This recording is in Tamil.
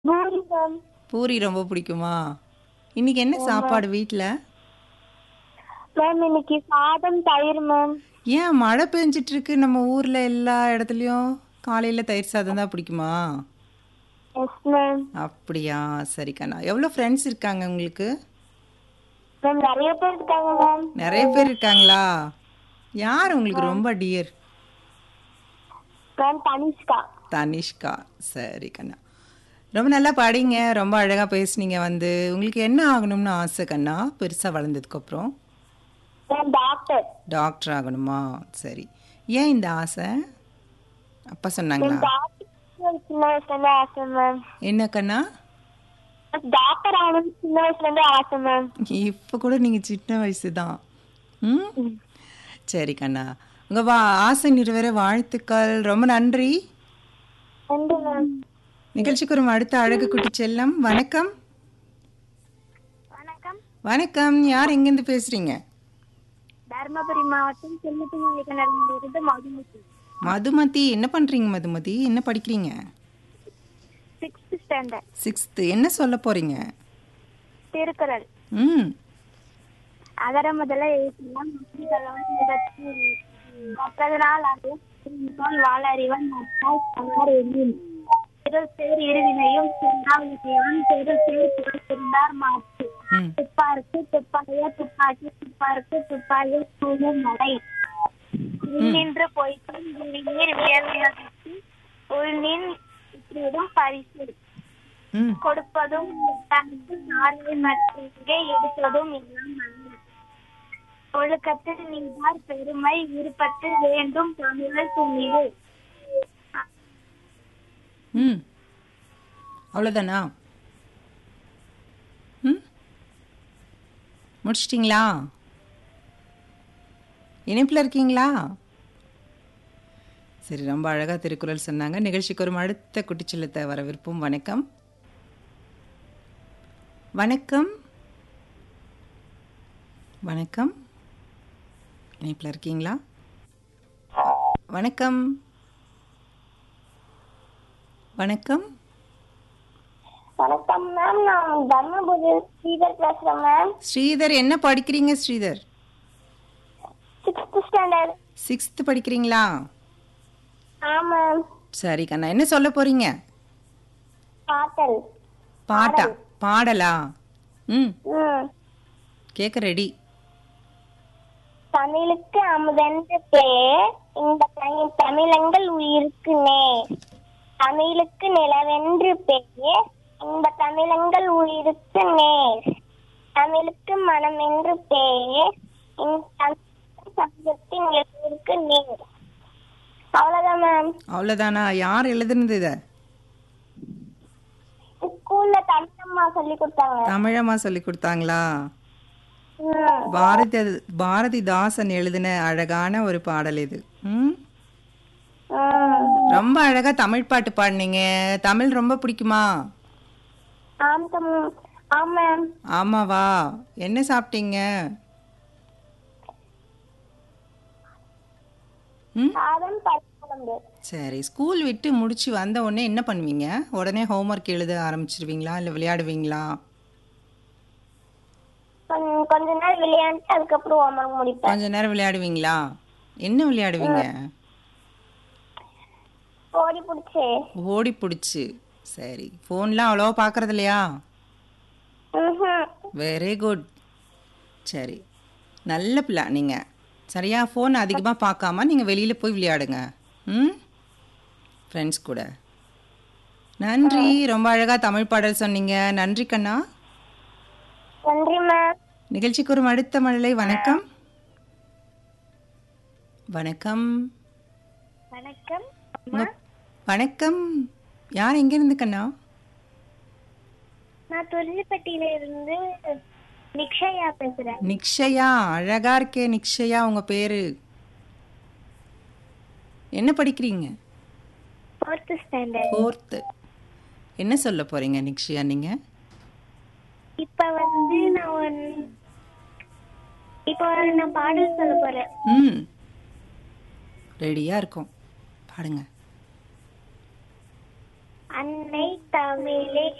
பூரி மேம் பூரி ரொம்ப பிடிக்குமா இன்னைக்கு என்ன சாப்பாடு வீட்டில் மேம் இன்னைக்கு சாதம் தயிர் மேம் ஏன் மழை பெஞ்சிட்டு இருக்கு நம்ம ஊர்ல எல்லா இடத்துலயும் காலையில தயிர் சாதம் தான் பிடிக்குமா எஸ் மேம் அப்படியா சரி கண்ணா எவ்வளோ ஃப்ரெண்ட்ஸ் இருக்காங்க உங்களுக்கு மேம் நிறைய பேர் இருக்காங்க மேம் நிறைய பேர் இருக்காங்களா யார் உங்களுக்கு ரொம்ப டியர் மேம் தனிஷ்கா தனிஷ்கா சரி கண்ணா ரொம்ப நல்லா பாடிங்க ரொம்ப அழகா பேசுனீங்க வந்து உங்களுக்கு என்ன ஆகணும்னு ஆசை கண்ணா பெருசா வளர்ந்ததுக்கு அப்புறம் மேம் டாக்டர் டாக்டர் ஆகணுமா சரி ஏன் இந்த ஆசை அப்பா சொன்னாங்களா டாக்டர் சின்ன வயசுல இருந்து ஆசை மேம் என்ன கண்ணா டாக்டர் ஆகணும்னு சின்ன வயசுல இருந்து ஆசை மேம் இப்போ கூட நீங்கள் சின்ன வயசு தான் ம் சரி கண்ணா உங்கள் வா ஆசை நிறைவேற வாழ்த்துக்கள் ரொம்ப நன்றி நன்றி மேம் நிகழ்ச்சிக்கு ஒரு அடுத்த அழகு குட்டி செல்லம் வணக்கம் வணக்கம் வணக்கம் யார் எங்கேருந்து பேசுகிறீங்க தர்மபுரி மாவட்டம் செல்லுத்தி நடந்திருந்து மதுமதி மதுமதி என்ன பண்ணுறீங்க மதுமதி என்ன படிக்கிறீங்க சிக்ஸ்த் ஸ்டாண்டர்ட் சிக்ஸ்த்து என்ன சொல்ல போகிறீங்க திருக்குறள் ம் அகர முதல எழுத்தெல்லாம் முற்றிகளும் நிகழ்ச்சி கற்றதனால் அது வாழ அறிவன் நட்டால் பலர் எண்ணின் திரு சேர் இருவினையும் சிந்தால் விஷயம் திரு சேர் புகழ் சிந்தார் மாற்று ம் துப்பாருக்கு துப்பாய துப்பாக்கி துப்பாருக்கு துப்பாய சூழும் மடை நின்று போய்க்கும் நீர் வியர்வியதற்கு உள்நின் இற்றிடும் பரிசு ம் கொடுப்பதும் தனக்கு சார்பை மற்றே எடுப்பதும் எல்லாம் நல்ல ஒழுக்கத்தில் நீதார் பெருமை விருப்பத்தில் வேண்டும் தமிழர் துணிவு ம் அவ்வளோதானா ம் முடிச்சிட்டிங்களா இணைப்பில் இருக்கீங்களா சரி ரொம்ப அழகாக திருக்குறள் சொன்னாங்க நிகழ்ச்சிக்கு ஒரு அடுத்த குட்டிச்சில்லத்தை வரவிருப்போம் வணக்கம் வணக்கம் வணக்கம் இணைப்பில் இருக்கீங்களா வணக்கம் வணக்கம் வணக்கம் மேம் நான் தர்மபுரி ஸ்ரீதர் பேசுறேன் மேம் ஸ்ரீதர் என்ன படிக்கிறீங்க ஸ்ரீதர் சிக்ஸ்த் ஸ்டாண்டர்ட் சிக்ஸ்த்து படிக்கிறீங்களா ஆ மேம் சரி கண்ணா என்ன சொல்ல போறீங்க பாட்டல் பாட்டா பாடலா ம் ம் கேட்க ரெடி தமிழுக்கு அமுதென்று பேர் இந்த தமிழ் தமிழங்கள் உயிருக்கு நேர் தமிழுக்கு நிலவென்று பேர் இந்த தமிழங்கள் உயிருக்கு நேர் தமிழுக்கு மனம் என்று பேர் இந்த தமிழ் சமூகத்தின் நிலவிற்கு நேர் அவ்வளவுதான் மேம் அவ்வளோதானா யார் எழுதுனது இதை ஸ்கூல்ல தமிழம்மா சொல்லி கொடுத்தாங்க தமிழம்மா சொல்லி கொடுத்தாங்களா ம். பாரதி பாரதிதாசன் எழுதின அழகான ஒரு பாடல் இது ம் ம். ரொம்ப அழகா தமிழ் பாட்டு பாடினீங்க தமிழ் ரொம்ப பிடிக்குமா ஆம் தம் ஆம் மேம் ஆமாவா என்ன சாப்பிட்டீங்க ம் சாதம் பருப்பு சரி ஸ்கூல் விட்டு முடிச்சு வந்த உடனே என்ன பண்ணுவீங்க உடனே ஹோம்ஒர்க் எழுத ஆரம்பிச்சிருவீங்களா இல்லை விளையாடுவீங்களா கொஞ்ச- கொஞ்ச நேரம் விளையாண்டுட்டு அதுக்கப்புறம் ஹோம்ஒர்க் முடிப்பேன் கொஞ்ச நேரம் விளையாடுவீங்களா என்ன விளையாடுவீங்க ஓடி பிடிச்சி ஓடி பிடிச்சி சரி ஃபோன்லாம் அவ்வளோவா பார்க்கறது இல்லையா வெரி குட் சரி நல்ல பிள்ளை நீங்கள் சரியா ஃபோன் அதிகமாக பார்க்காம நீங்கள் வெளியில் போய் விளையாடுங்க ம் ஃப்ரெண்ட்ஸ் கூட நன்றி ரொம்ப அழகாக தமிழ் பாடல் சொன்னீங்க நன்றி கண்ணா நன்றி மேம் நிகழ்ச்சிக்கு ஒரு அடுத்த மழலை வணக்கம் வணக்கம் வணக்கம் உங்க- வணக்கம் யார் எங்கேருந்து கண்ணா நான் துரிப்பட்டியில இருந்து நிக்ஷயா பேசுறேன் நிக்ஷயா அழகா இருக்கே நிக்ஷயா உங்க பேரு என்ன படிக்கிறீங்க ஃபோர்த் ஸ்டாண்டர்ட் ஃபோர்த்து என்ன சொல்ல போறீங்க நிக்ஷயா நீங்க இப்ப வந்து நான் ஒரு- இப்ப நான் பாடல் சொல்ல போறேன் ம் ரெடியா இருக்கும் பாடுங்க அன்னை தமிழே